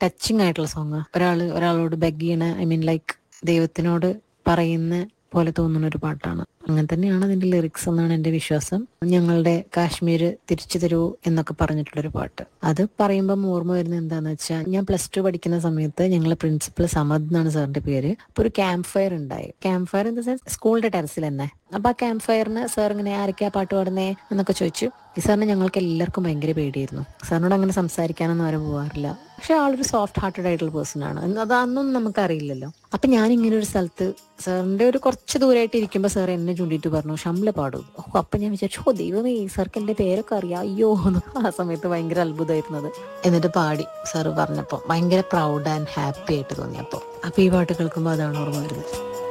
touching ആയിട്ടുള്ള song ഒരാള് ഒരാളോട് ബെഗ് ചെയ്യണ ഐ മീൻ ലൈക്ക് ദൈവത്തിനോട് പറയുന്ന പോലെ തോന്നുന്ന ഒരു പാട്ടാണ് അങ്ങനെ തന്നെയാണ് അതിന്റെ ലിറിക്സ് എന്നാണ് എന്റെ വിശ്വാസം ഞങ്ങളുടെ കാശ്മീർ തിരിച്ചു തരൂ എന്നൊക്കെ പറഞ്ഞിട്ടുള്ളൊരു പാട്ട് അത് പറയുമ്പം ഓർമ്മ വരുന്നത് എന്താന്ന് വെച്ചാൽ ഞാൻ പ്ലസ് ടു പഠിക്കുന്ന സമയത്ത് ഞങ്ങളെ പ്രിൻസിപ്പൽ സമദ് എന്നാണ് സാറിന്റെ പേര് അപ്പൊ ഒരു ക്യാമ്പ് ഫയർ ഉണ്ടായി camp fire in the sense സ്കൂളിന്റെ ടെറസിൽ തന്നെ അപ്പൊ ആ ക്യാമ്പ് ഫയറിന് സാർ ഇങ്ങനെ ആരൊക്കെയാ പാട്ട് പാടുന്നേ എന്നൊക്കെ ചോദിച്ചു ഈ സാറിന് ഞങ്ങൾക്ക് എല്ലാവർക്കും ഭയങ്കര പേടിയായിരുന്നു സാറിനോട് അങ്ങനെ സംസാരിക്കാനൊന്നും ആരും പോകാറില്ല പക്ഷെ ആളൊരു സോഫ്റ്റ് ഹാർട്ടഡ് ആയിട്ടുള്ള പേഴ്സൺ ആണ് എന്ന് അത് അതൊന്നും നമുക്കറിയില്ലല്ലോ അപ്പൊ ഞാൻ ഇങ്ങനെ ഒരു സ്ഥലത്ത് സാറിന്റെ ഒരു കുറച്ച് ദൂരമായിട്ട് ഇരിക്കുമ്പോൾ സാർ എന്നെ ചൂണ്ടിയിട്ട് പറഞ്ഞു ഷംല പാടും ഓ അപ്പൊ ഞാൻ വിചാരിച്ചു ഓ ദൈവമേ സാർക്ക് എന്റെ പേരൊക്കെ അറിയാം അയ്യോ എന്ന് ആ സമയത്ത് ഭയങ്കര അത്ഭുതമായിരുന്നത് എന്നിട്ട് പാടി സാറ് പറഞ്ഞപ്പോ ഭയങ്കര പ്രൗഡ് ആൻഡ് ഹാപ്പി ആയിട്ട് തോന്നിയപ്പോ അപ്പൊ ഈ പാട്ട് കേൾക്കുമ്പോൾ അതാണ് ഓർമ്മ വരുന്നത്